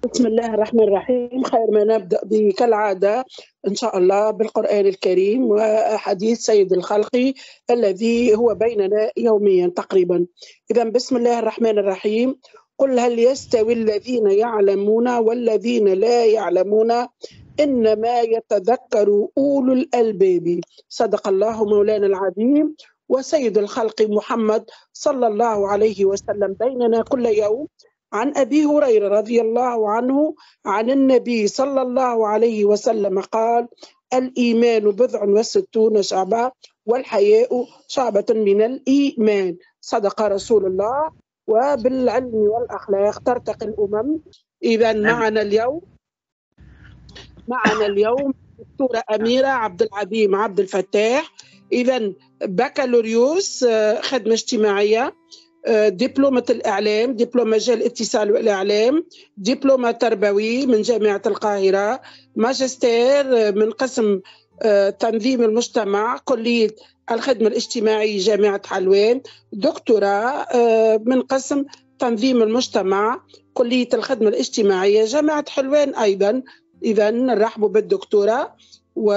بسم الله الرحمن الرحيم خير ما نبدأ به كالعادة إن شاء الله بالقرآن الكريم وحديث سيد الخلق الذي هو بيننا يوميا تقريبا إذا بسم الله الرحمن الرحيم قل هل يستوي الذين يعلمون والذين لا يعلمون إنما يتذكر أولو الألباب صدق الله مولانا العظيم وسيد الخلق محمد صلى الله عليه وسلم بيننا كل يوم عن ابي هريره رضي الله عنه عن النبي صلى الله عليه وسلم قال الايمان بضع وستون شعبه والحياء شعبه من الايمان صدق رسول الله وبالعلم والاخلاق ترتقي الامم اذا معنا اليوم معنا اليوم الدكتوره اميره عبد العظيم عبد الفتاح اذا بكالوريوس خدمه اجتماعيه دبلومة الإعلام دبلوم مجال الاتصال والإعلام دبلومة تربوي من جامعة القاهرة ماجستير من قسم تنظيم المجتمع كلية الخدمة الاجتماعية جامعة حلوان دكتوراه من قسم تنظيم المجتمع كلية الخدمة الاجتماعية جامعة حلوان أيضا إذا نرحب بالدكتورة و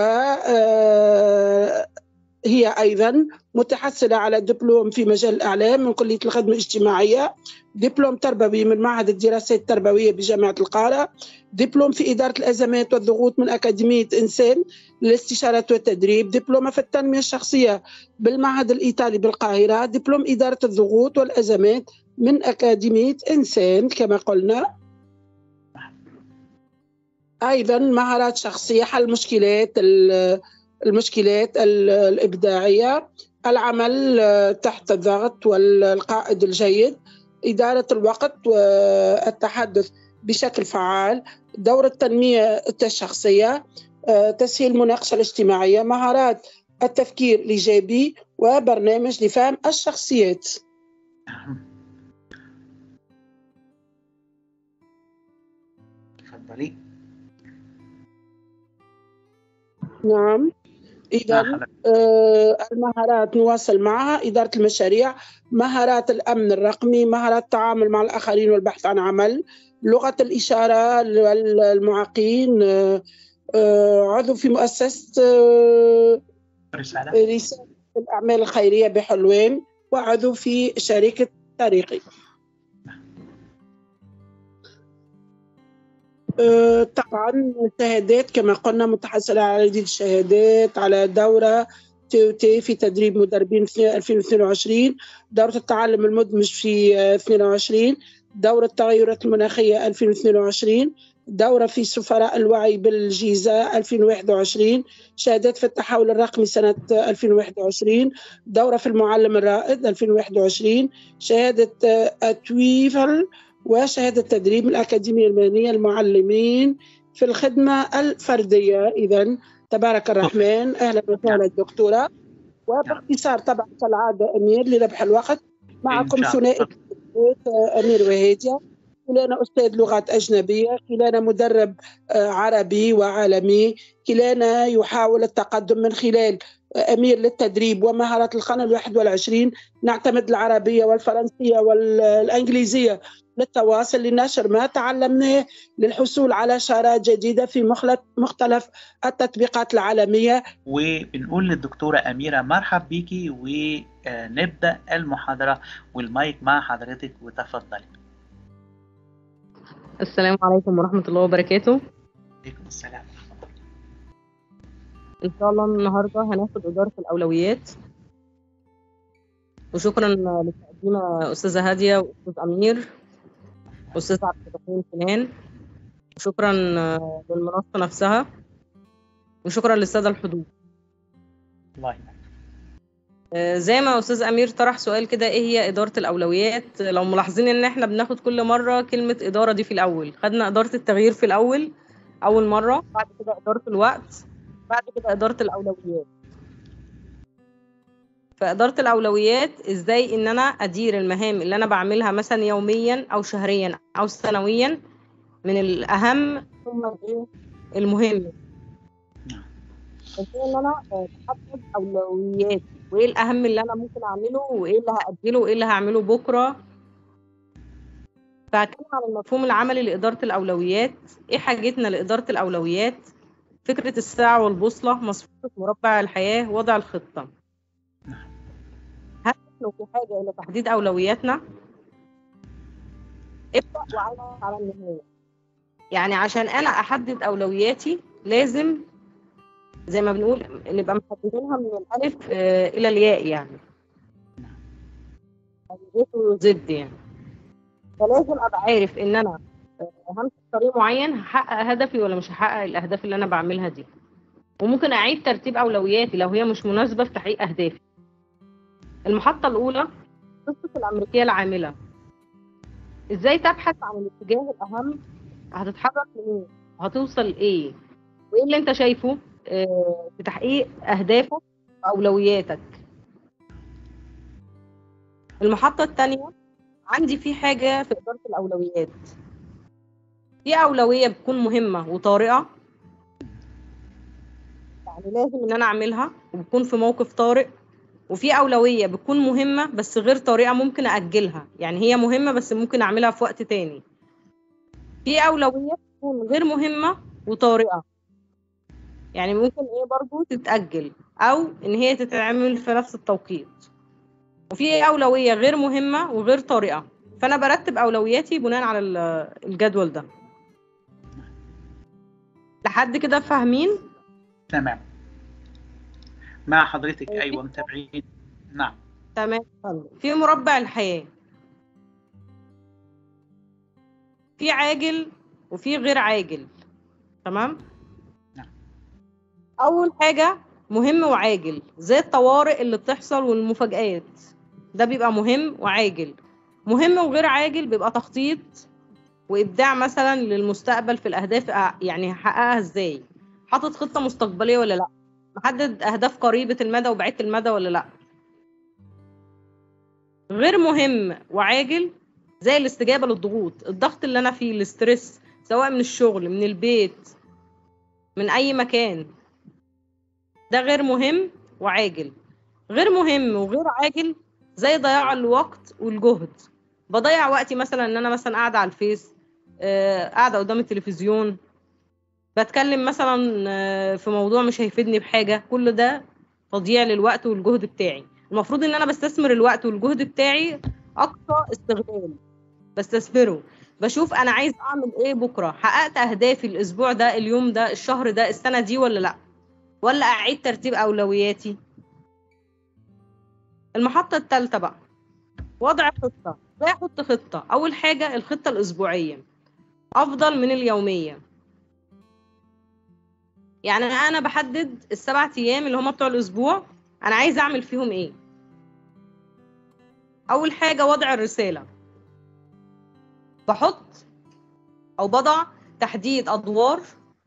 هي أيضا متحصلة على دبلوم في مجال الإعلام من كلية الخدمة الاجتماعية دبلوم تربوي من معهد الدراسات التربوية بجامعة القاهرة دبلوم في إدارة الأزمات والضغوط من أكاديمية إنسان للاستشارات والتدريب دبلومة في التنمية الشخصية بالمعهد الإيطالي بالقاهرة دبلوم إدارة الضغوط والأزمات من أكاديمية إنسان كما قلنا أيضا مهارات شخصية حل مشكلات المشكلات الإبداعية العمل تحت الضغط والقائد الجيد إدارة الوقت والتحدث بشكل فعال دور التنمية الشخصية تسهيل المناقشة الاجتماعية مهارات التفكير الإيجابي وبرنامج لفهم الشخصيات تفضلي نعم إذا آه المهارات نواصل معها إدارة المشاريع مهارات الأمن الرقمي مهارات التعامل مع الآخرين والبحث عن عمل لغة الإشارة للمعاقين آه آه عضو في مؤسسة رسالة رسالة الأعمال الخيرية بحلوان وعضو في شركة طريقي طبعا شهادات كما قلنا متحصلة على عديد الشهادات على دورة تي تي في تدريب مدربين في 2022 دورة التعلم المدمج في 22 دورة التغيرات المناخية 2022 دورة في سفراء الوعي بالجيزة 2021 شهادات في التحول الرقمي سنة 2021 دورة في المعلم الرائد 2021 شهادة التويفل وشهادة تدريب من الأكاديمية المهنية المعلمين في الخدمة الفردية إذا تبارك الرحمن أهلا وسهلا دكتورة وباختصار طبعا كالعادة أمير لربح الوقت معكم ثنائي أمير وهيديا كلانا أستاذ لغات أجنبية كلانا مدرب عربي وعالمي كلانا يحاول التقدم من خلال أمير للتدريب ومهارات القرن الواحد والعشرين نعتمد العربية والفرنسية والإنجليزية للتواصل لنشر ما تعلمناه للحصول على شارات جديدة في مختلف التطبيقات العالمية وبنقول للدكتورة أميرة مرحب بيكي ونبدأ المحاضرة والمايك مع حضرتك وتفضلي السلام عليكم ورحمة الله وبركاته عليكم السلام إن شاء الله النهاردة هناخد إدارة الأولويات وشكرا لتقديم أستاذة هادية وأستاذ أمير أستاذ عبد الرحيم سنان وشكرا للمنصة نفسها وشكرا للسادة الحضور الله يبارك زي ما أستاذ أمير طرح سؤال كده إيه هي إدارة الأولويات لو ملاحظين إن إحنا بناخد كل مرة كلمة إدارة دي في الأول خدنا إدارة التغيير في الأول أول مرة بعد كده إدارة الوقت بعد كده إدارة الأولويات فإدارة الأولويات إزاي إن أنا أدير المهام اللي أنا بعملها مثلا يوميا أو شهريا أو سنويا من الأهم ثم الإيه المهم إزاي إن أنا أحدد أولوياتي وإيه الأهم اللي أنا ممكن أعمله وإيه اللي هأجله وإيه اللي هعمله بكرة فهتكلم عن المفهوم العملي لإدارة الأولويات إيه حاجتنا لإدارة الأولويات فكرة الساعة والبوصلة مصفوفة مربع الحياة وضع الخطة هل نحن في حاجة إلى تحديد أولوياتنا ابدأ وعلى على النهاية يعني عشان أنا أحدد أولوياتي لازم زي ما بنقول نبقى محددينها من الألف آه، إلى الياء يعني من A to Z يعني فلازم ابقى عارف ان انا آه، همشي في طريق معين هحقق هدفي ولا مش هحقق الاهداف اللي انا بعملها دي وممكن اعيد ترتيب اولوياتي لو هي مش مناسبه في تحقيق اهدافي المحطه الاولى قصه الامريكيه العامله ازاي تبحث عن الاتجاه الاهم هتتحرك لإيه هتوصل لايه وايه اللي انت شايفه آه، في تحقيق اهدافك واولوياتك المحطه الثانيه عندي في حاجة في إدارة الأولويات في أولوية بتكون مهمة وطارئة يعني لازم إن أنا أعملها وبكون في موقف طارئ وفي أولوية بتكون مهمة بس غير طارئة ممكن أجلها يعني هي مهمة بس ممكن أعملها في وقت تاني في أولوية بتكون غير مهمة وطارئة يعني ممكن إيه برضو تتأجل أو إن هي تتعمل في نفس التوقيت وفي أولوية غير مهمة وغير طارئة فأنا برتب أولوياتي بناء على ال- الجدول ده لحد كده فاهمين تمام مع حضرتك أيوة متابعين نعم تمام في مربع الحياة في عاجل وفي غير عاجل تمام نعم. أول حاجة مهم وعاجل زي الطوارئ اللي بتحصل والمفاجآت ده بيبقى مهم وعاجل مهم وغير عاجل بيبقى تخطيط وإبداع مثلا للمستقبل في الأهداف أ- يعني هحققها إزاي حاطط خطة مستقبلية ولا لأ محدد أهداف قريبة المدى وبعيدة المدى ولا لأ غير مهم وعاجل زي الاستجابة للضغوط الضغط اللي أنا فيه الاسترس سواء من الشغل من البيت من أي مكان ده غير مهم وعاجل غير مهم وغير عاجل زي ضياع الوقت والجهد بضيع وقتي مثلا ان انا مثلا قاعده على الفيس آه، قاعده قدام التلفزيون بتكلم مثلا آه، في موضوع مش هيفيدني بحاجه كل ده تضييع للوقت والجهد بتاعي المفروض ان انا بستثمر الوقت والجهد بتاعي اقصى استغلال بستثمره بشوف انا عايز اعمل ايه بكره حققت اهدافي الاسبوع ده اليوم ده الشهر ده السنه دي ولا لا ولا اعيد ترتيب اولوياتي المحطه الثالثه بقى وضع خطه ازاي احط خطه اول حاجه الخطه الاسبوعيه افضل من اليوميه يعني انا بحدد السبع ايام اللي هم بتوع الاسبوع انا عايز اعمل فيهم ايه اول حاجه وضع الرساله بحط او بضع تحديد ادوار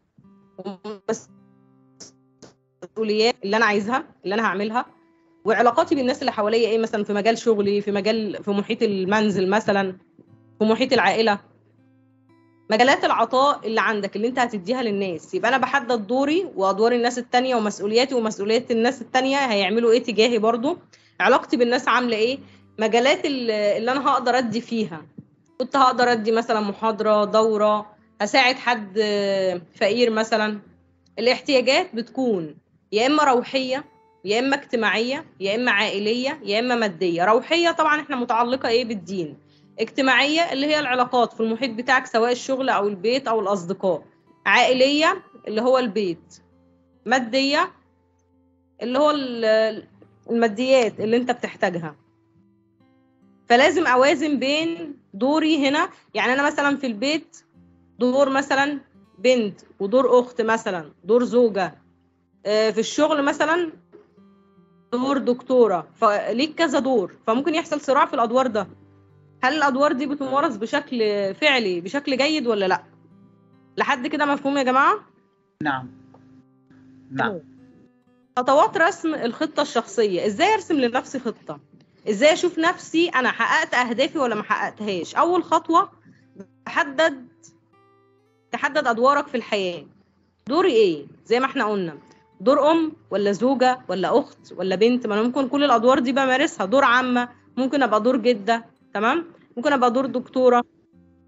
ومسؤوليات اللي انا عايزها اللي انا هعملها وعلاقاتي بالناس اللي حواليا ايه مثلا في مجال شغلي في مجال في محيط المنزل مثلا في محيط العائله مجالات العطاء اللي عندك اللي انت هتديها للناس يبقى انا بحدد دوري وادوار الناس التانية ومسؤولياتي ومسؤوليات الناس التانية هيعملوا ايه تجاهي برضو علاقتي بالناس عامله ايه مجالات اللي اللي انا هقدر ادي فيها كنت هقدر ادي مثلا محاضره دوره هساعد حد فقير مثلا الاحتياجات بتكون يا اما روحيه يا اما اجتماعيه يا اما عائليه يا اما ماديه روحيه طبعا احنا متعلقه ايه بالدين اجتماعيه اللي هي العلاقات في المحيط بتاعك سواء الشغل او البيت او الاصدقاء عائليه اللي هو البيت ماديه اللي هو ال- الماديات اللي انت بتحتاجها فلازم اوازن بين دوري هنا يعني انا مثلا في البيت دور مثلا بنت ودور اخت مثلا دور زوجه آه، في الشغل مثلا دور دكتوره فليك كذا دور فممكن يحصل صراع في الادوار ده هل الادوار دي بتمارس بشكل فعلي بشكل جيد ولا لا لحد كده مفهوم يا جماعه نعم نعم خطوات رسم الخطه الشخصيه ازاي ارسم لنفسي خطه ازاي اشوف نفسي انا حققت اهدافي ولا ما حققتهاش اول خطوه تحدد تحدد ادوارك في الحياه دوري ايه زي ما احنا قلنا دور ام ولا زوجه ولا اخت ولا بنت ما انا ممكن كل الادوار دي بمارسها دور عامه ممكن ابقى دور جده تمام ممكن ابقى دور دكتوره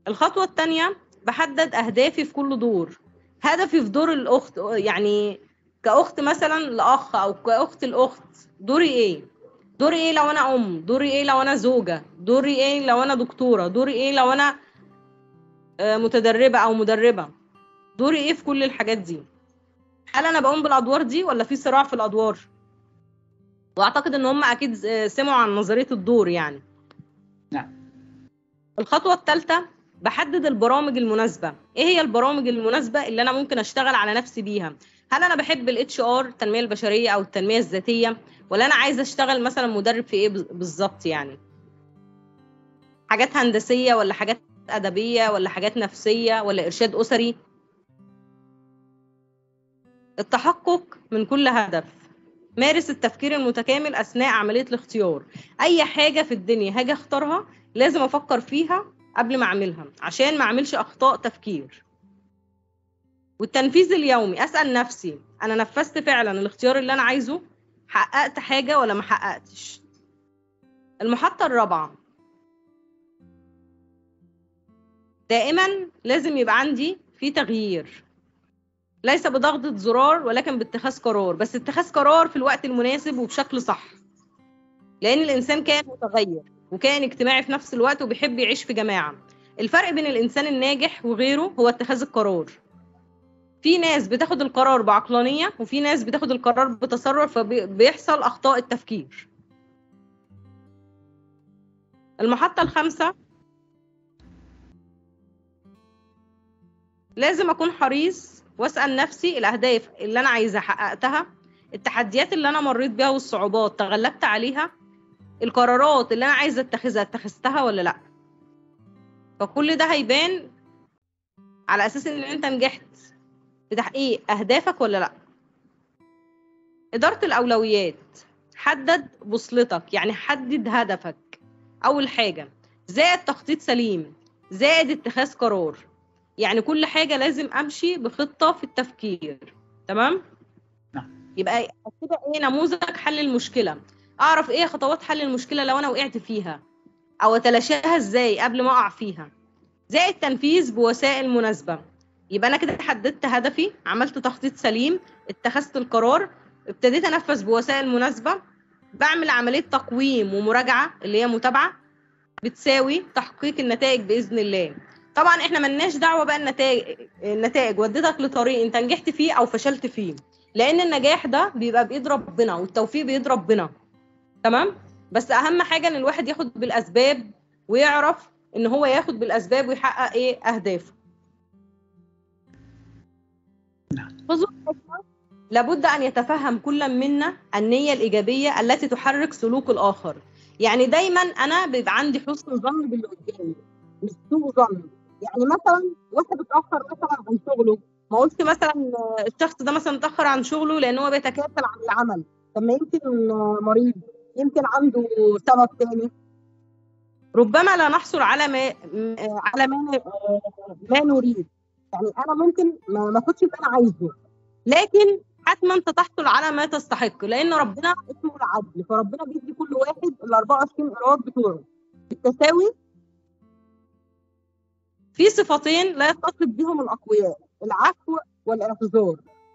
الخطوة الثانية بحدد أهدافي في كل دور هدفي في دور الأخت يعني كأخت مثلا لأخ أو كأخت الأخت دوري إيه؟ دوري إيه لو أنا أم؟ دوري إيه لو أنا زوجة؟ دوري إيه لو أنا دكتورة؟ دوري إيه لو أنا آه، متدربة أو مدربة؟ دوري إيه في كل الحاجات دي؟ هل أنا بقوم بالأدوار دي ولا في صراع في الأدوار؟ وأعتقد إن هم أكيد آه، سمعوا عن نظرية الدور يعني نعم. الخطوة الثالثة بحدد البرامج المناسبة ايه هي البرامج المناسبة اللي انا ممكن اشتغل على نفسي بيها هل انا بحب الاتش ار التنمية البشرية او التنمية الذاتية ولا انا عايزة اشتغل مثلا مدرب في ايه بز- بالظبط يعني حاجات هندسية ولا حاجات ادبية ولا حاجات نفسية ولا ارشاد اسري التحقق من كل هدف مارس التفكير المتكامل اثناء عملية الاختيار اي حاجة في الدنيا هاجي اختارها لازم افكر فيها قبل ما اعملها عشان ما اعملش اخطاء تفكير والتنفيذ اليومي اسال نفسي انا نفذت فعلا الاختيار اللي انا عايزه حققت حاجه ولا ما حققتش المحطه الرابعه دائما لازم يبقى عندي في تغيير ليس بضغطة زرار ولكن باتخاذ قرار بس اتخاذ قرار في الوقت المناسب وبشكل صح لان الانسان كائن متغير وكائن اجتماعي في نفس الوقت وبيحب يعيش في جماعة الفرق بين الإنسان الناجح وغيره هو اتخاذ القرار في ناس بتاخد القرار بعقلانية وفي ناس بتاخد القرار بتسرع فبيحصل أخطاء التفكير المحطة الخامسة لازم أكون حريص وأسأل نفسي الأهداف اللي أنا عايزة حققتها التحديات اللي أنا مريت بيها والصعوبات تغلبت عليها القرارات اللي انا عايزه اتخذها اتخذتها ولا لا فكل ده هيبان على اساس ان انت نجحت في تحقيق اهدافك ولا لا اداره الاولويات حدد بوصلتك يعني حدد هدفك اول حاجه زائد تخطيط سليم زائد اتخاذ قرار يعني كل حاجه لازم امشي بخطه في التفكير تمام نعم. يبقى كده ايه نموذج حل المشكله اعرف ايه خطوات حل المشكله لو انا وقعت فيها او اتلاشاها ازاي قبل ما اقع فيها زائد تنفيذ بوسائل مناسبه يبقى انا كده حددت هدفي عملت تخطيط سليم اتخذت القرار ابتديت انفذ بوسائل مناسبه بعمل عمليه تقويم ومراجعه اللي هي متابعه بتساوي تحقيق النتائج باذن الله طبعا احنا ملناش دعوه بقى النتائج النتائج ودتك لطريق انت نجحت فيه او فشلت فيه لان النجاح ده بيبقى بايد ربنا والتوفيق بايد ربنا تمام بس اهم حاجه ان الواحد ياخد بالاسباب ويعرف ان هو ياخد بالاسباب ويحقق ايه اهدافه نعم. حضور الحكمة لابد ان يتفهم كل منا النيه الايجابيه التي تحرك سلوك الاخر يعني دايما انا بيبقى عندي حسن ظن باللي قدامي مش سوء ظن يعني مثلا واحد اتاخر مثلا عن شغله ما قلت مثلا الشخص ده مثلا اتاخر عن شغله لان هو بيتكاسل عن العمل طب ما يمكن مريض يمكن عنده سبب تاني ربما لا نحصل على ما على ما ما نريد يعني انا ممكن ما اخدش اللي انا عايزه لكن حتما انت تحصل على ما تستحق لان ربنا اسمه العدل فربنا بيدي كل واحد ال 24 قرار بتوعه بالتساوي في صفتين لا يتصف بهم الاقوياء العفو والاعتذار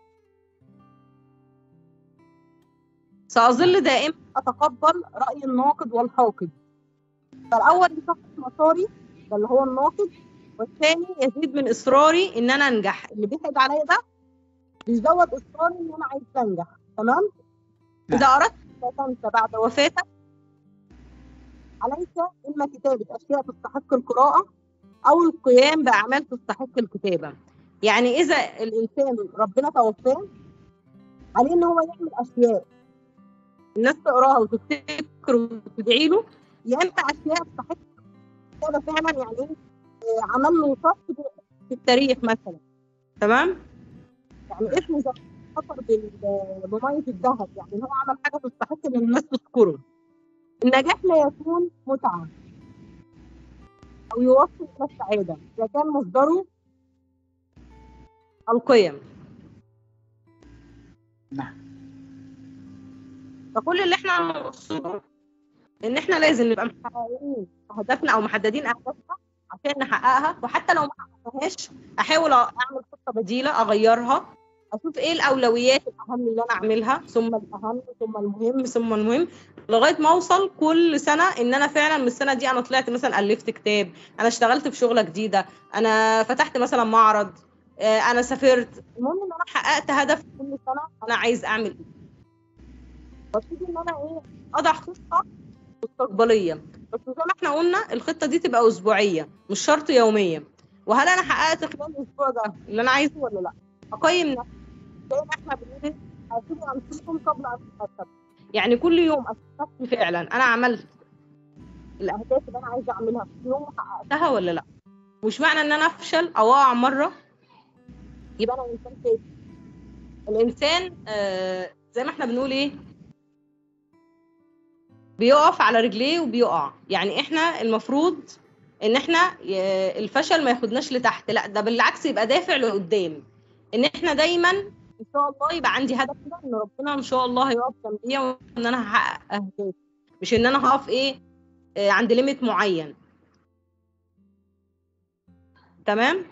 سأظل دائما أتقبل رأي الناقد والحاقد فالأول يشخص مساري ده اللي هو الناقد والثاني يزيد من إصراري إن أنا أنجح اللي بيحد عليا ده بيزود إصراري إن أنا عايز أنجح تمام إذا أردت أنت بعد وفاتك عليك إما كتابة أشياء تستحق القراءة أو القيام بأعمال تستحق الكتابة يعني إذا الإنسان ربنا توفاه عليه إن هو يعمل أشياء الناس تقراها وتفتكر وتدعي له يا اما اشياء تستحق كده فعلا يعني ايه عمل له صف في التاريخ مثلا تمام يعني اسمه زي خطر بميه الذهب يعني هو عمل حاجه تستحق ان الناس تذكره النجاح لا يكون متعه او يوصل الى السعاده اذا كان مصدره القيم نعم فكل اللي احنا نقصده ان احنا لازم نبقى محققين اهدافنا او محددين اهدافنا عشان نحققها وحتى لو ما حققناهاش احاول اعمل خطه بديله اغيرها اشوف ايه الاولويات الاهم اللي انا اعملها ثم الاهم ثم المهم ثم المهم لغايه ما اوصل كل سنه ان انا فعلا من السنه دي انا طلعت مثلا الفت كتاب انا اشتغلت في شغله جديده انا فتحت مثلا معرض آه، انا سافرت المهم ان انا حققت هدف كل سنه انا عايز اعمل ايه ببتدي ان انا ايه اضع خطه مستقبليه بس زي ما احنا قلنا الخطه دي تبقى اسبوعيه مش شرط يوميه وهل انا حققت خلال الاسبوع ده اللي انا عايزه ولا لا اقيم نفسي زي ما احنا بنقول حاسبوا انفسكم قبل ان تحاسبوا يعني كل يوم اشوف نفسي فعلا انا عملت الاهداف اللي انا عايزه اعملها في يوم حققتها ولا لا مش معنى ان انا افشل او اقع مره يبقى انا انسان فاشل الانسان آه زي ما احنا بنقول ايه بيقف على رجليه وبيقع يعني احنا المفروض ان احنا ي- الفشل ما ياخدناش لتحت لا ده بالعكس يبقى دافع لقدام ان احنا دايما ان شاء الله يبقى عندي هدف كده ان ربنا ان شاء الله هيقف جنبي وان انا هحقق اهدافي مش ان انا هقف ايه آه، عند ليميت معين تمام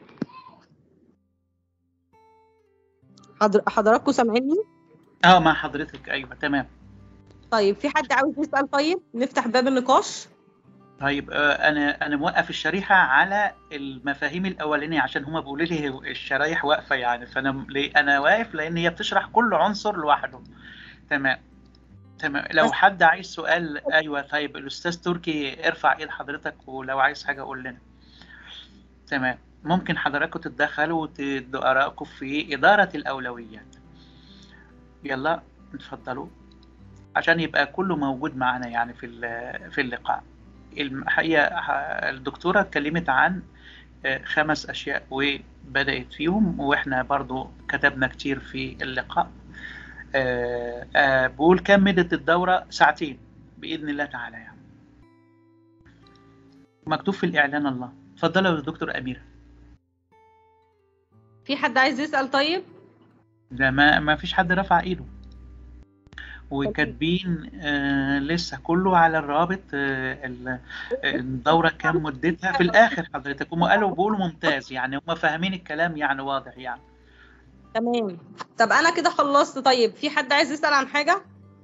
حضر... حضراتكم سامعيني اه مع حضرتك ايوه تمام طيب في حد عاوز يسأل طيب نفتح باب النقاش طيب آه، انا انا موقف الشريحه على المفاهيم الاولانيه عشان هما بيقولوا لي الشرايح واقفه يعني فانا ليه انا واقف لان هي بتشرح كل عنصر لوحده تمام تمام لو بس- حد عايز سؤال ايوه طيب الاستاذ تركي ارفع ايد حضرتك ولو عايز حاجه قول لنا تمام ممكن حضراتكم تتدخلوا وتدوا ارائكم في اداره الاولويات يلا اتفضلوا عشان يبقى كله موجود معنا يعني في ال- في اللقاء الحقيقة ح- الدكتورة اتكلمت عن آه، خمس أشياء وبدأت فيهم وإحنا برضو كتبنا كتير في اللقاء آه، آه، بقول كم مدة الدورة ساعتين بإذن الله تعالى يعني مكتوب في الإعلان الله اتفضلوا يا دكتور أميرة في حد عايز يسأل طيب ده ما ما فيش حد رفع ايده وكاتبين آه لسه كله على الرابط آه ال- الدورة كام مدتها في الآخر حضرتك هم قالوا بيقولوا ممتاز يعني هم فاهمين الكلام يعني واضح يعني تمام طب انا كده خلصت طيب في حد عايز يسأل عن حاجة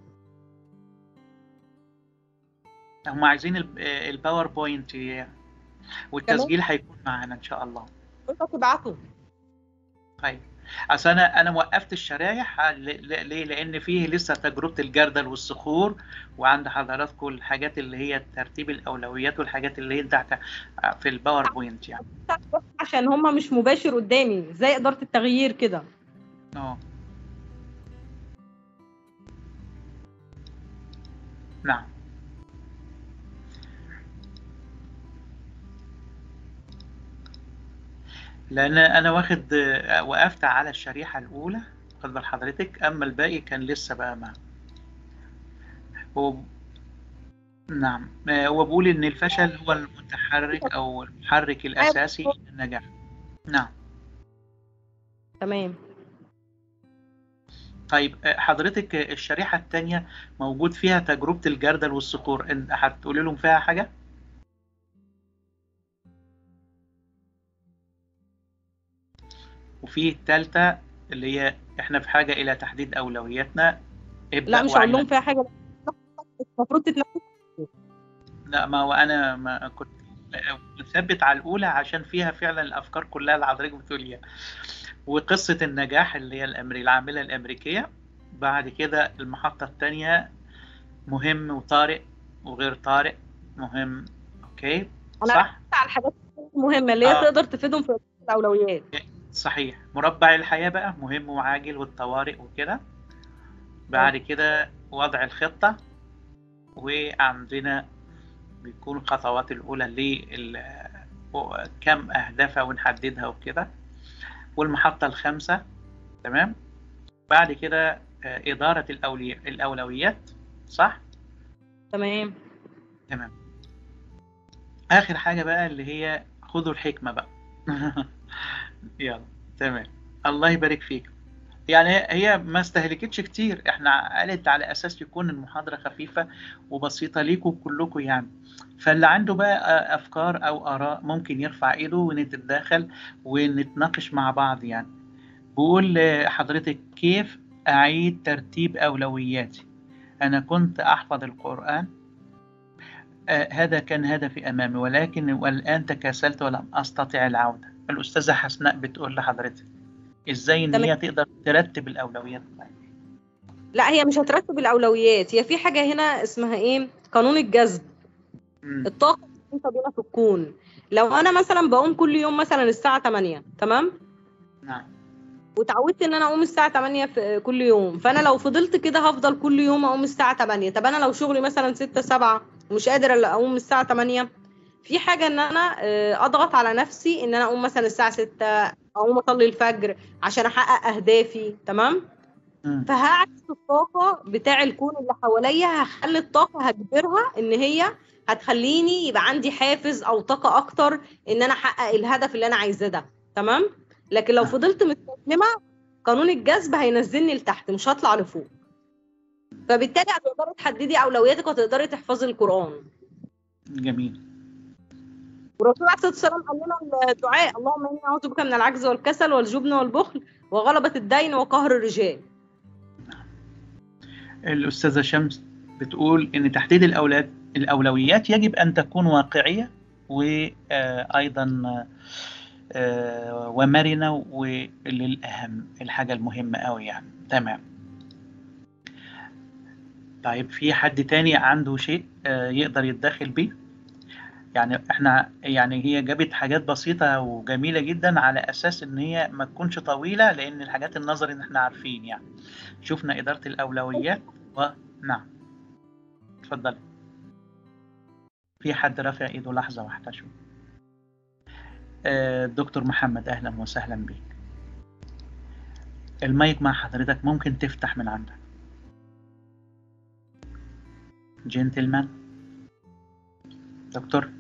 هم عايزين ال- آه، الباوربوينت آه، والتسجيل هيكون معانا إن شاء الله انت تبعته طيب اصل انا انا وقفت الشرايح ل- ل- ليه لان فيه لسه تجربه الجردل والصخور وعند حضراتكم الحاجات اللي هي ترتيب الاولويات والحاجات اللي هي تحت في الباوربوينت يعني عشان هما مش مباشر قدامي زي إدارة التغيير كده اه نعم لان انا واخد وقفت على الشريحه الاولى خد بال حضرتك اما الباقي كان لسه بقى ما هو نعم آه، هو بيقول ان الفشل هو المتحرك او المحرك الاساسي للنجاح نعم تمام طيب آه، حضرتك آه، الشريحه الثانيه موجود فيها تجربه الجردل والصقور انت هتقولي لهم فيها حاجه وفي الثالثه اللي هي احنا في حاجه الى تحديد اولوياتنا ابدا لا مش هقول واعمل. لهم فيها حاجة المفروض تتنفس لا ما هو انا ما كنت مثبت على الاولى عشان فيها فعلا الافكار كلها اللي حضرتك بتقوليها وقصه النجاح اللي هي الامري العامله الامريكيه بعد كده المحطه الثانيه مهم وطارئ وغير طارئ مهم اوكي أنا صح على الحاجات المهمة اللي هي آه. تقدر تفيدهم في الأولويات صحيح مربع الحياه بقى مهم وعاجل والطوارئ وكده بعد كده وضع الخطه وعندنا بيكون الخطوات الأولى لل كم أهدافها ونحددها وكده والمحطة الخامسة تمام بعد كده آه، إدارة الأولي... الأولويات صح تمام تمام آخر حاجة بقى اللي هي خذوا الحكمة بقى يلا تمام الله يبارك فيك يعني هي- هي ما استهلكتش كتير احنا قالت على اساس يكون المحاضره خفيفه وبسيطه ليكم كلكم يعني فاللي عنده بقى افكار او اراء ممكن يرفع ايده ونتداخل ونتناقش مع بعض يعني بقول لحضرتك كيف اعيد ترتيب اولوياتي انا كنت احفظ القران آه، هذا كان هدفي امامي ولكن والان تكاسلت ولم استطع العوده الاستاذه حسناء بتقول لحضرتك ازاي ان تمام. هي تقدر ترتب الاولويات لا هي مش هترتب الاولويات هي في حاجه هنا اسمها ايه قانون الجذب مم. الطاقه انت بينا في الكون لو انا مثلا بقوم كل يوم مثلا الساعه 8 تمام نعم وتعودت ان انا اقوم الساعه 8 في كل يوم فانا لو فضلت كده هفضل كل يوم اقوم الساعه 8 طب انا لو شغلي مثلا 6 7 ومش قادر الا اقوم الساعه 8 في حاجه ان انا آه، اضغط على نفسي ان انا اقوم مثلا الساعه 6 اقوم اصلي الفجر عشان احقق اهدافي تمام مم. فهعكس الطاقه بتاع الكون اللي حواليا هخلي الطاقه هجبرها ان هي هتخليني يبقى عندي حافز او طاقه اكتر ان انا احقق الهدف اللي انا عايزاه ده تمام لكن لو نعم. فضلت مستسلمه قانون الجذب هينزلني لتحت مش هطلع لفوق فبالتالي هتقدري تحددي اولوياتك وتقدري تحفظي القران جميل والرسول عليه الصلاه والسلام قال لنا الدعاء اللهم اني اعوذ بك من العجز والكسل والجبن والبخل وغلبه الدين وقهر الرجال الأستاذة شمس بتقول إن تحديد الأولاد الأولويات يجب أن تكون واقعية وأيضا ومرنة وللأهم الحاجة المهمة أوي يعني تمام طيب في حد تاني عنده شيء آه، يقدر يتدخل بيه يعني احنا يعني هي جابت حاجات بسيطة وجميلة جدا على أساس إن هي ما تكونش طويلة لأن الحاجات النظري إن احنا عارفين يعني شفنا إدارة الأولويات ونعم اتفضل في حد رافع ايده لحظة واحدة شو آه، دكتور محمد أهلا وسهلا بك المايك مع حضرتك ممكن تفتح من عندك جنتلمان دكتور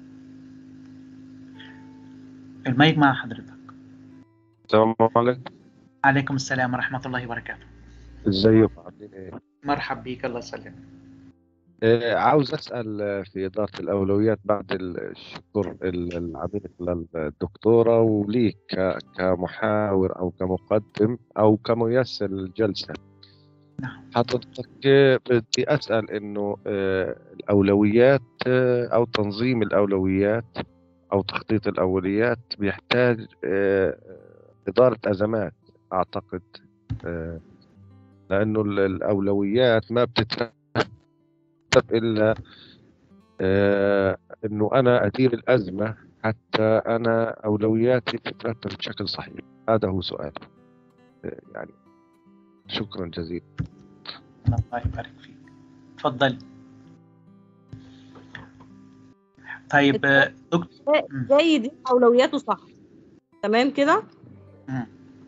المايك مع حضرتك السلام عليكم عليكم السلام ورحمة الله وبركاته ازيكم عاملين ايه؟ مرحب بيك الله يسلمك آه، عاوز اسال آه، في اداره الاولويات بعد الشكر ال- العميق للدكتوره وليك ك- كمحاور او كمقدم او كميسر الجلسه نعم. حضرتك آه، بدي اسال انه آه، الاولويات آه، او تنظيم الاولويات او تخطيط الاولويات بيحتاج آه، اداره ازمات اعتقد آه، لانه ال- الاولويات ما بتترتب الا آه، انه انا ادير الازمه حتى انا اولوياتي تترتب بشكل صحيح هذا هو سؤالي آه، يعني شكرا جزيلا الله يبارك فيك اتفضلي طيب آه، دكتور مم. ازاي يدير اولوياته صح تمام كده مم.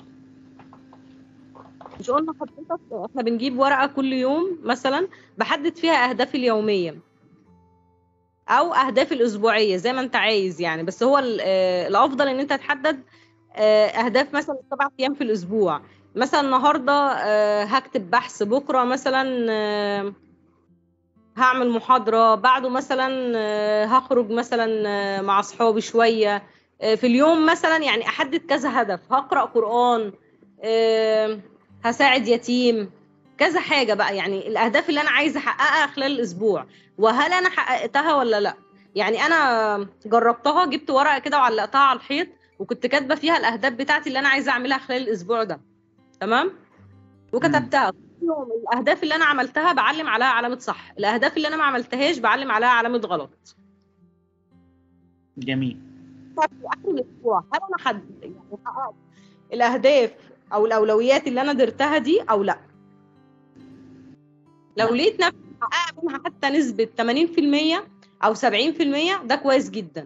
مش قلنا حضرتك احنا بنجيب ورقه كل يوم مثلا بحدد فيها اهدافي اليوميه او اهدافي الاسبوعيه زي ما انت عايز يعني بس هو ال- آه، الافضل ان انت تحدد آه، اهداف مثلا سبع ايام في الاسبوع مثلا النهارده آه، هكتب بحث بكره مثلا آه، هعمل محاضره بعده مثلا آه، هخرج مثلا آه، مع اصحابي شويه آه، في اليوم مثلا يعني احدد كذا هدف هقرا قران آه، هساعد يتيم كذا حاجه بقى يعني الاهداف اللي انا عايزه احققها خلال الاسبوع وهل انا حققتها ولا لا يعني انا جربتها جبت ورقه كده وعلقتها على الحيط وكنت كاتبه فيها الاهداف بتاعتي اللي انا عايزه اعملها خلال الاسبوع ده تمام وكتبتها كل يوم الاهداف اللي انا عملتها بعلم عليها علامه صح الاهداف اللي انا ما عملتهاش بعلم عليها علامه غلط جميل في اخر الاسبوع هل انا حد يعني حققت الاهداف او الاولويات اللي انا درتها دي او لا لو لقيت نفسي محققه منها حتى نسبه 80% او 70% ده كويس جدا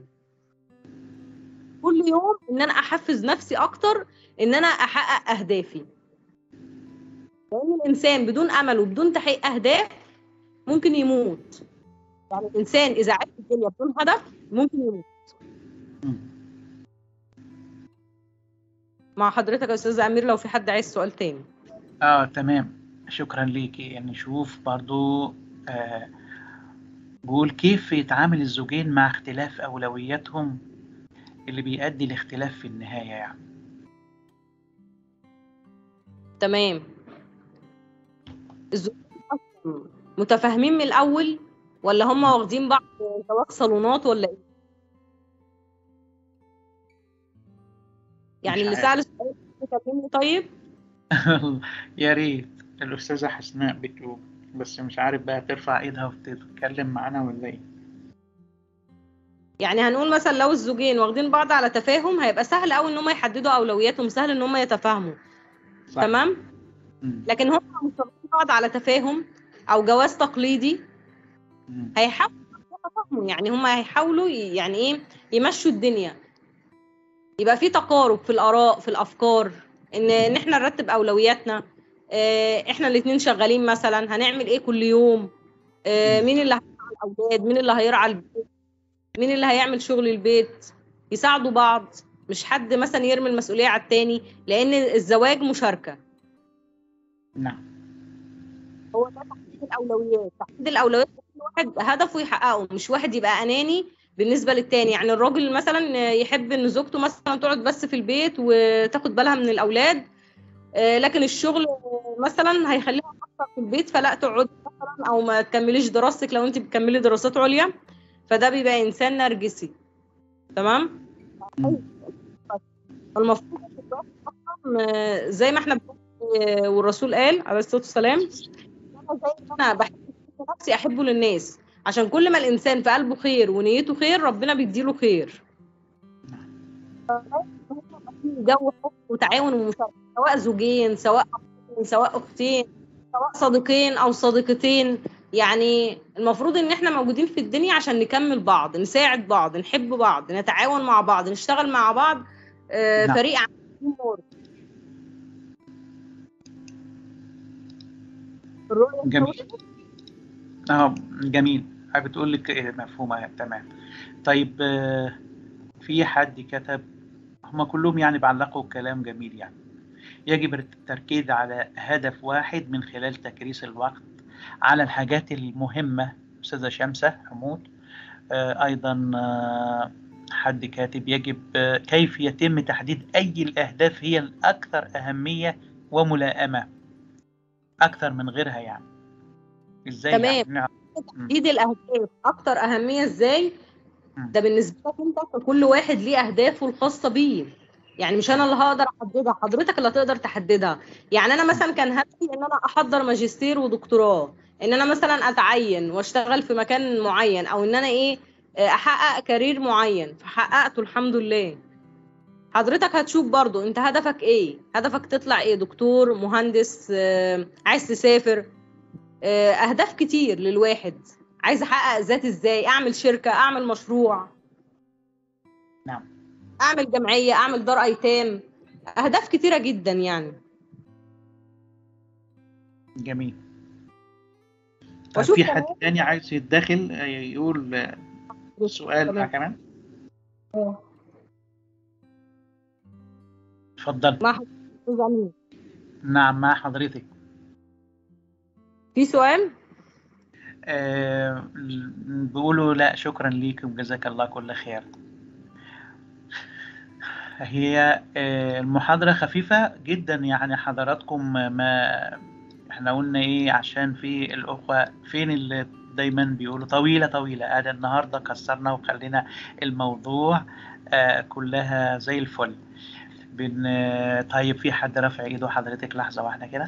كل يوم ان انا احفز نفسي اكتر ان انا احقق اهدافي لان الانسان بدون امل وبدون تحقيق اهداف ممكن يموت يعني الانسان اذا عاش في الدنيا بدون هدف ممكن يموت مم. مع حضرتك يا استاذ امير لو في حد عايز سؤال تاني اه تمام شكرا ليكي نشوف برضو آه بقول كيف يتعامل الزوجين مع اختلاف أولوياتهم اللي بيؤدي لاختلاف في النهاية يعني تمام الزوجين أصلاً متفاهمين من الأول ولا هم واخدين بعض زواج صالونات ولا إيه؟ يعني مش اللي عارف. سأل السؤال ده يكلمني طيب يا ريت الأستاذة حسناء بتقول بس مش عارف بقى ترفع ايدها وتتكلم معانا ولا ايه يعني هنقول مثلا لو الزوجين واخدين بعض على تفاهم هيبقى سهل قوي ان هم يحددوا اولوياتهم سهل ان هم يتفاهموا صح. تمام مم. لكن هم مش واخدين بعض على تفاهم او جواز تقليدي مم. هيحاولوا يتفاهموا يعني هم هيحاولوا ي- يعني ايه يمشوا الدنيا يبقى في تقارب في الاراء في الافكار ان ان احنا نرتب اولوياتنا آه، احنا الاثنين شغالين مثلا هنعمل ايه كل يوم آه، مين اللي هيرعى الاولاد مين اللي هيرعى البيت مين اللي هيعمل شغل البيت يساعدوا بعض مش حد مثلا يرمي المسؤوليه على التاني لان الزواج مشاركه نعم هو ده تحديد الاولويات تحديد الاولويات كل واحد هدفه يحققه مش واحد يبقى اناني بالنسبه للتاني يعني الراجل مثلا يحب ان زوجته مثلا تقعد بس في البيت وتاخد بالها من الاولاد آه، لكن الشغل مثلا هيخليها اكتر في البيت فلا تقعد مثلا او ما تكمليش دراستك لو انت بتكملي دراسات عليا فده بيبقى انسان نرجسي تمام مم. المفروض إن الزواج أصلاً، آه، زي ما احنا بنقول آه، والرسول قال عليه الصلاه والسلام انا زي ما انا بحب نفسي احبه للناس عشان كل ما الانسان في قلبه خير ونيته خير ربنا بيديله خير في جو حب وتعاون ومشاركه سواء زوجين سواء أخين سواء اختين سواء صديقين او صديقتين يعني المفروض ان احنا موجودين في الدنيا عشان نكمل بعض نساعد بعض نحب بعض نتعاون مع بعض نشتغل مع بعض آه، نعم. فريق عمل الرؤية جميل اه جميل بتقول لك إيه، مفهومة تمام طيب آه، في حد كتب هم كلهم يعني بعلقوا كلام جميل يعني يجب التركيز على هدف واحد من خلال تكريس الوقت على الحاجات المهمة أستاذة شمسة حمود آه، أيضا آه، حد كاتب يجب آه، كيف يتم تحديد أي الأهداف هي الأكثر أهمية وملائمة أكثر من غيرها يعني إزاي تمام. يعني نعرف تحديد الاهداف اكتر اهميه ازاي مم. ده بالنسبه لك انت كل واحد ليه اهدافه الخاصه بيه يعني مش انا اللي هقدر احددها حضرتك اللي هتقدر تحددها يعني انا مثلا كان هدفي ان انا احضر ماجستير ودكتوراه ان انا مثلا اتعين واشتغل في مكان معين او ان انا ايه آه، احقق كارير معين فحققته الحمد لله حضرتك هتشوف برضو انت هدفك ايه هدفك تطلع ايه دكتور مهندس آه، عايز تسافر آه، اهداف كتير للواحد عايز احقق ذاتي ازاي اعمل شركه اعمل مشروع نعم. اعمل جمعيه اعمل دار ايتام اهداف كتيره جدا يعني جميل طيب وأشوف في حد كمان- تاني عايز يتدخل آه، يقول آه، سؤال تمام. كمان اتفضل مع حضرتك أستاذ أمين. نعم مع حضرتك في سؤال آه، بيقولوا لا شكرا ليك وجزاك الله كل خير هي آه، المحاضرة خفيفة جدا يعني حضراتكم ما احنا قلنا ايه عشان في الأخوة فين اللي دايما بيقولوا طويلة طويلة ادي النهاردة كسرنا وخلينا الموضوع آه، كلها زي الفل بن آه، طيب في حد رافع ايده حضرتك لحظة واحدة كده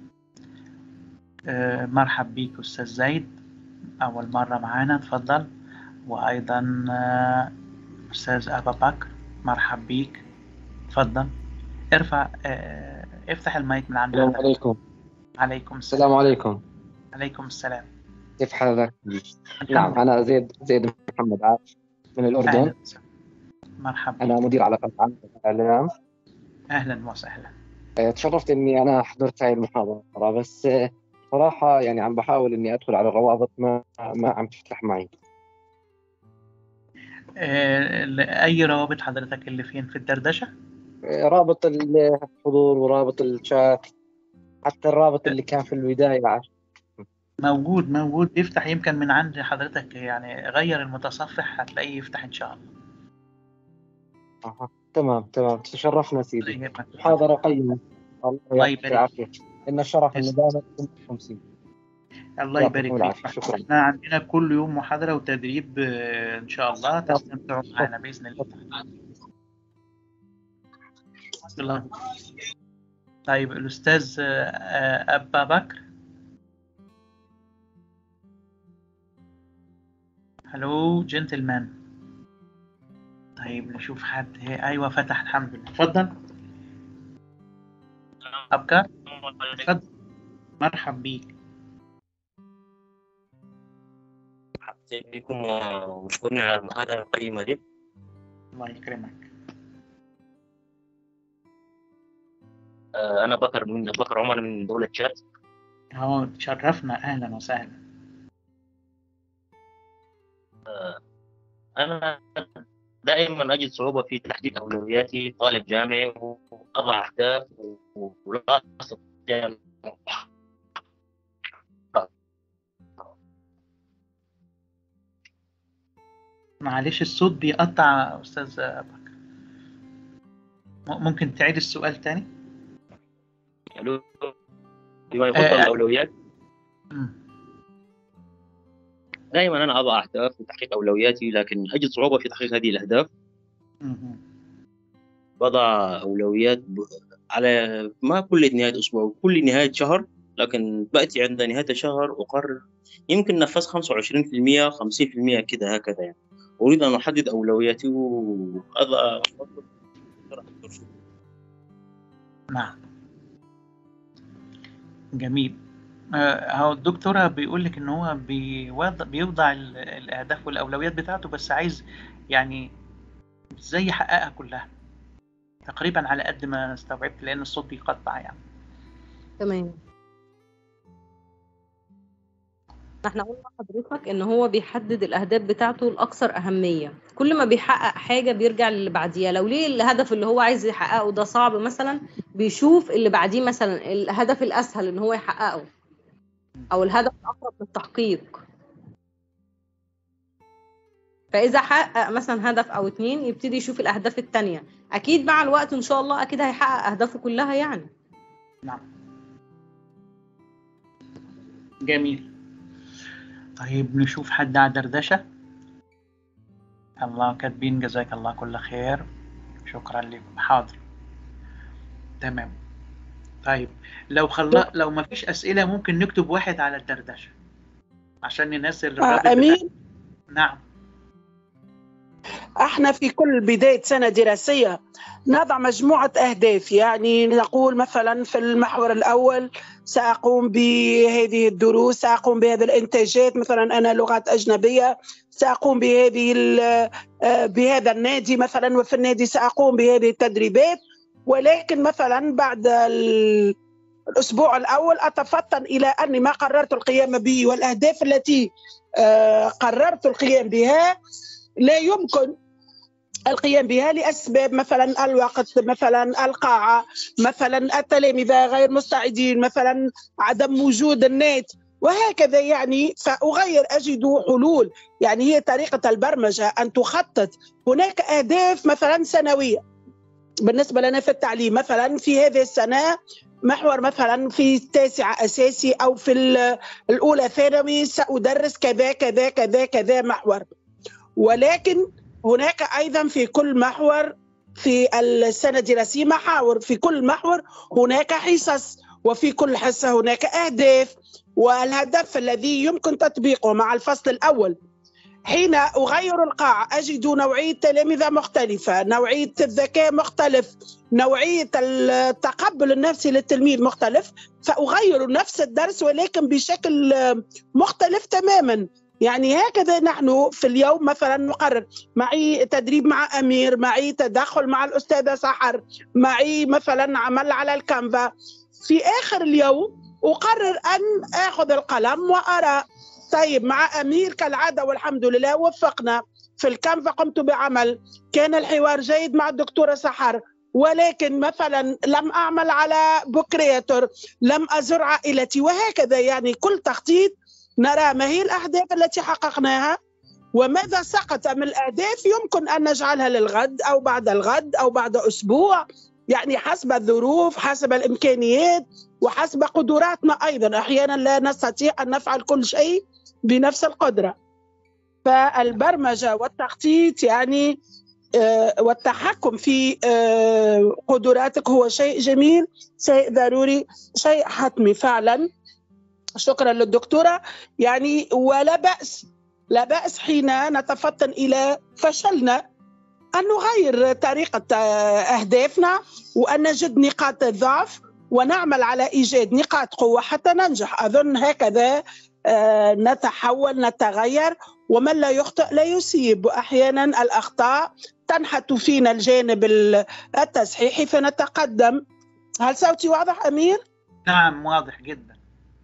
آه، مرحب بيك أستاذ زيد أول مرة معانا اتفضل وأيضا آه، أستاذ أبا بكر مرحب بيك اتفضل ارفع آه، افتح المايك من عند السلام حضرتك عليكم عليكم السلام السلام عليكم عليكم السلام كيف حالك؟ الحمد نعم لله. أنا زيد زيد محمد عاش من الأردن أهلا وسهلا. مرحبا أنا مدير علاقات عامة الإعلام أهلا وسهلا آه، تشرفت إني أنا حضرت هاي المحاضرة بس آه، صراحة يعني عم بحاول إني أدخل على الروابط ما ما عم تفتح معي آه، أي روابط حضرتك اللي فين في الدردشة آه، رابط الحضور ورابط الشات حتى الرابط اللي كان في البدايه عش- موجود موجود بيفتح يمكن من عند حضرتك يعني غير المتصفح هتلاقيه يفتح ان شاء الله أها. تمام تمام تشرفنا الله سيدي يهمك. محاضره قيمه الله الله يعطيك يبارك العافيه ان الشرف يس. ان دائما 50 الله يعطيكم يبارك العافية. فيك شكراً. احنا عندنا كل يوم محاضرة وتدريب آه، ان شاء الله تستمتعوا معنا باذن الله الله طيب الاستاذ آه، آه، ابا بكر هلو جنتلمان طيب نشوف حد هي ايوه فتح الحمد لله اتفضل ابكر اتفضل مرحب بيك بكم ومشكورين على المحاضرة القيمة دي الله يكرمك آه، أنا بكر من بكر عمر من دولة تشاد اهو تشرفنا اهلا وسهلا أنا دائما أجد صعوبة في تحديد أولوياتي طالب جامعي وأضع أهداف ولا أستطيع معلش الصوت بيقطع يا استاذ بكر م- ممكن تعيد السؤال تاني يعني بما يخص آه. الأولويات مم. دائما أنا أضع أهداف لتحقيق أولوياتي لكن أجد صعوبة في تحقيق هذه الأهداف مم. بضع أولويات ب... على ما كل نهاية أسبوع كل نهاية شهر لكن بأتي عند نهاية الشهر أقرر يمكن نفذ 25% 50% كده هكذا يعني أريد أن أحدد أولوياتي وأضع نعم جميل آه، هو الدكتورة بيقول لك ان هو بيوضع, بيوضع ال- الاهداف والاولويات بتاعته بس عايز يعني ازاي يحققها كلها تقريبا على قد ما استوعبت لان الصوت بيقطع يعني تمام احنا قلنا لحضرتك ان هو بيحدد الاهداف بتاعته الاكثر اهميه كل ما بيحقق حاجه بيرجع للي بعديها لو ليه الهدف اللي هو عايز يحققه ده صعب مثلا بيشوف اللي بعديه مثلا الهدف الاسهل ان هو يحققه او الهدف الاقرب للتحقيق فاذا حقق مثلا هدف او اتنين يبتدي يشوف الاهداف التانية اكيد مع الوقت ان شاء الله اكيد هيحقق اهدافه كلها يعني نعم جميل طيب نشوف حد على دردشة الله كاتبين جزاك الله كل خير شكرا لكم حاضر تمام طيب لو خلا لو ما فيش أسئلة ممكن نكتب واحد على الدردشة عشان ننزل الرابط آه بتاع- أمين نعم احنا في كل بداية سنة دراسية نضع مجموعة أهداف يعني نقول مثلا في المحور الأول سأقوم بهذه الدروس سأقوم بهذه الإنتاجات مثلا أنا لغات أجنبية سأقوم بهذه ال- آه، بهذا النادي مثلا وفي النادي سأقوم بهذه التدريبات ولكن مثلا بعد ال- الأسبوع الأول أتفطن إلى أني ما قررت القيام به والأهداف التي آه، قررت القيام بها لا يمكن القيام بها لاسباب مثلا الوقت مثلا القاعه مثلا التلامذه غير مستعدين مثلا عدم وجود النت وهكذا يعني فاغير اجد حلول يعني هي طريقه البرمجه ان تخطط هناك اهداف مثلا سنويه بالنسبه لنا في التعليم مثلا في هذه السنه محور مثلا في التاسعه اساسي او في ال- الاولى ثانوي سادرس كذا كذا كذا كذا محور ولكن هناك ايضا في كل محور في السنه الدراسيه محاور في كل محور هناك حصص وفي كل حصه هناك اهداف والهدف الذي يمكن تطبيقه مع الفصل الاول حين اغير القاعه اجد نوعيه تلامذه مختلفه نوعيه الذكاء مختلف نوعيه التقبل النفسي للتلميذ مختلف فاغير نفس الدرس ولكن بشكل مختلف تماما يعني هكذا نحن في اليوم مثلا نقرر معي تدريب مع امير معي تدخل مع الاستاذه سحر معي مثلا عمل على الكانفا في اخر اليوم اقرر ان اخذ القلم وارى طيب مع امير كالعاده والحمد لله وفقنا في الكانفا قمت بعمل كان الحوار جيد مع الدكتوره سحر ولكن مثلا لم اعمل على بوكرياتور لم ازر عائلتي وهكذا يعني كل تخطيط نرى ما هي الاهداف التي حققناها وماذا سقط من الاهداف يمكن ان نجعلها للغد او بعد الغد او بعد اسبوع يعني حسب الظروف حسب الامكانيات وحسب قدراتنا ايضا احيانا لا نستطيع ان نفعل كل شيء بنفس القدره فالبرمجه والتخطيط يعني آه، والتحكم في آه، قدراتك هو شيء جميل شيء ضروري شيء حتمي فعلا شكرا للدكتوره يعني ولا باس لا باس حين نتفطن الى فشلنا ان نغير طريقه آه، اهدافنا وان نجد نقاط الضعف ونعمل على ايجاد نقاط قوه حتى ننجح اظن هكذا آه، نتحول نتغير ومن لا يخطئ لا يصيب واحيانا الاخطاء تنحت فينا الجانب التصحيحي فنتقدم هل صوتي واضح امير نعم واضح جدا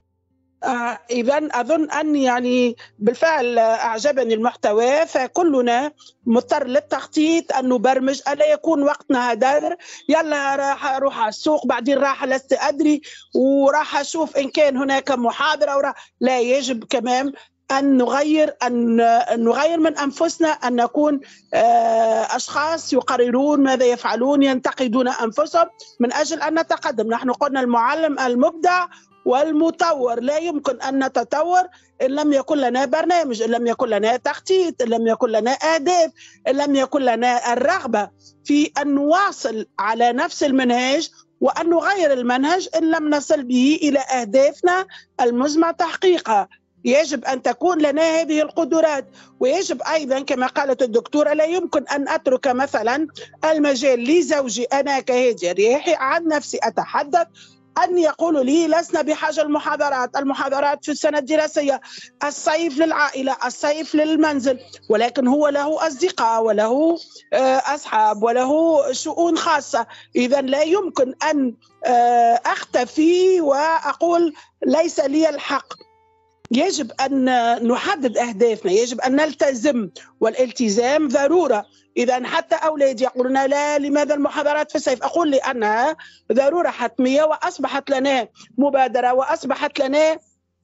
آه اذا اظن ان يعني بالفعل اعجبني المحتوى فكلنا مضطر للتخطيط ان نبرمج الا يكون وقتنا هدر يلا راح اروح على السوق بعدين راح لست ادري وراح اشوف ان كان هناك محاضره وراح لا يجب كمان ان نغير ان نغير من انفسنا ان نكون آه، اشخاص يقررون ماذا يفعلون ينتقدون انفسهم من اجل ان نتقدم نحن قلنا المعلم المبدع والمطور لا يمكن ان نتطور ان لم يكن لنا برنامج ان لم يكن لنا تخطيط ان لم يكن لنا اهداف ان لم يكن لنا الرغبه في ان نواصل على نفس المنهج وان نغير المنهج ان لم نصل به الى اهدافنا المزمع تحقيقها يجب ان تكون لنا هذه القدرات ويجب ايضا كما قالت الدكتوره لا يمكن ان اترك مثلا المجال لزوجي انا كهادي رياحي عن نفسي اتحدث أن يقولوا لي لسنا بحاجة المحاضرات المحاضرات في السنة الدراسية الصيف للعائلة الصيف للمنزل ولكن هو له أصدقاء وله آه، أصحاب وله شؤون خاصة إذا لا يمكن أن آه، أختفي وأقول ليس لي الحق يجب أن نحدد أهدافنا يجب أن نلتزم والالتزام ضرورة إذا حتى أولادي يقولون لا لماذا المحاضرات في الصيف أقول لأنها ضرورة حتمية وأصبحت لنا مبادرة وأصبحت لنا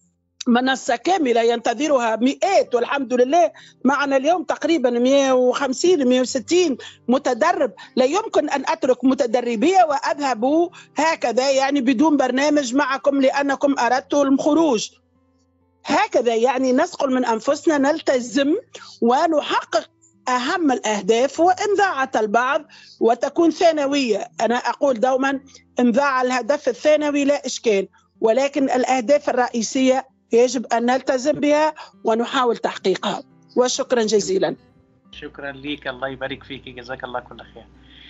منصة كاملة ينتظرها مئات والحمد لله معنا اليوم تقريبا 150 160 متدرب لا يمكن أن أترك متدربية وأذهب هكذا يعني بدون برنامج معكم لأنكم أردتوا الخروج هكذا يعني نسقل من أنفسنا نلتزم ونحقق أهم الأهداف وإن ضاعت البعض وتكون ثانوية أنا أقول دوما إن ضاع الهدف الثانوي لا إشكال ولكن الأهداف الرئيسية يجب أن نلتزم بها ونحاول تحقيقها وشكرا جزيلا شكرا ليك الله يبارك فيك جزاك الله كل خير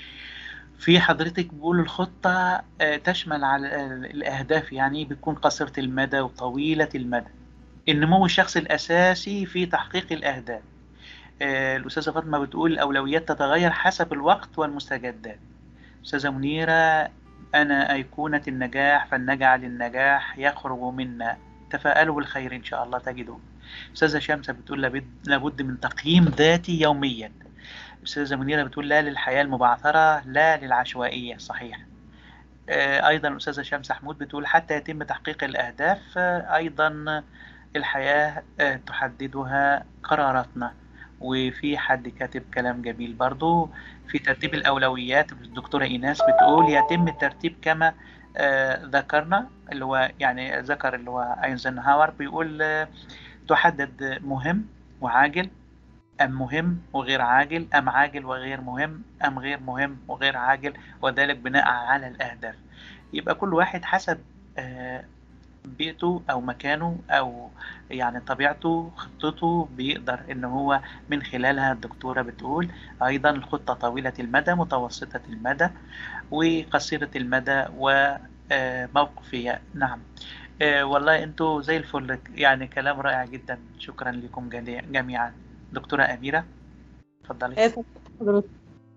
في حضرتك بقول الخطة آه، تشمل على آه، الأهداف يعني بتكون قصيرة المدى وطويلة المدى النمو الشخصي الأساسي في تحقيق الأهداف آه، الأستاذة فاطمة بتقول الأولويات تتغير حسب الوقت والمستجدات أستاذة منيرة أنا أيقونة النجاح فلنجعل النجاح يخرج منا تفاءلوا بالخير إن شاء الله تجدون أستاذة شمسة بتقول لابد, لابد من تقييم ذاتي يوميا أستاذة منيرة بتقول لا للحياة المبعثرة لا للعشوائية صحيح آه، أيضا الأستاذة شمس حمود بتقول حتى يتم تحقيق الأهداف آه، أيضا الحياة آه، تحددها قراراتنا وفي حد كاتب كلام جميل برضو في ترتيب الأولويات الدكتورة إيناس بتقول يتم الترتيب كما آه، ذكرنا اللي هو يعني ذكر اللي هو اينزنهاور بيقول آه، تحدد مهم وعاجل أم مهم وغير عاجل أم عاجل وغير مهم أم غير مهم وغير عاجل وذلك بناء على الأهداف يبقى كل واحد حسب آه، بيئته أو مكانه أو يعني طبيعته خطته بيقدر إن هو من خلالها الدكتورة بتقول أيضا الخطة طويلة المدى متوسطة المدى وقصيرة المدى وموقفية نعم آه، والله انتوا زي الفل يعني كلام رائع جدا شكرا لكم جميع- جميعا دكتورة أميرة اتفضلي آسف حضرتك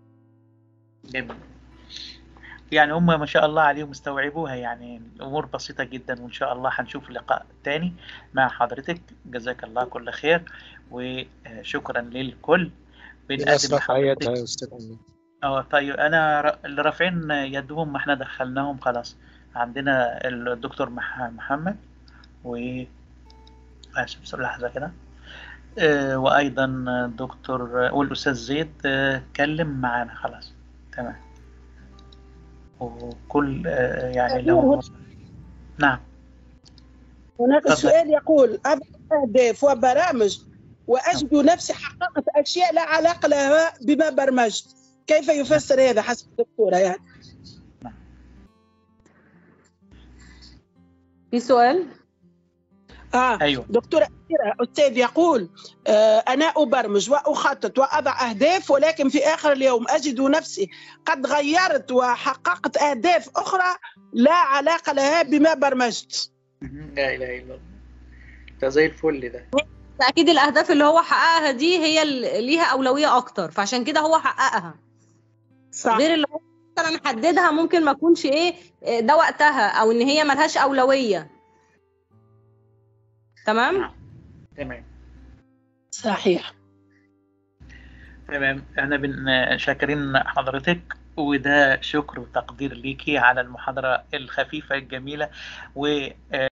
جميل يعني هم ما شاء الله عليهم استوعبوها يعني الأمور بسيطة جدا وإن شاء الله هنشوف لقاء تاني مع حضرتك جزاك الله كل خير وشكرا للكل في بنقدم ناس رفع يدها لحضرتك يا أستاذ أمين اه طيب انا ر- اللي رافعين يدهم ما احنا دخلناهم خلاص عندنا الدكتور مح- محمد و اسف بس لحظه كده آه، وايضا الدكتور والاستاذ زيد آه، اتكلم معانا خلاص تمام وكل آه، يعني لو نعم هناك تفضل. سؤال يقول أضع أهداف وبرامج وأجد نفسي حققت أشياء لا علاقة لها بما برمجت كيف يفسر هذا حسب الدكتورة يعني في سؤال آه ايوه دكتورة أميرة أستاذ يقول آه أنا أبرمج وأخطط وأضع أهداف ولكن في آخر اليوم أجد نفسي قد غيرت وحققت أهداف أخرى لا علاقة لها بما برمجت لا اله الا الله ده زي الفل ده اكيد الاهداف اللي هو حققها دي هي اللي ليها اولويه اكتر فعشان كده هو حققها صح غير اللي هو مثلا حددها ممكن ما يكونش ايه إيه ده وقتها او ان هي ملهاش اولويه تمام تمام صحيح تمام احنا بن شاكرين حضرتك وده شكر وتقدير ليكي على المحاضرة الخفيفة الجميلة و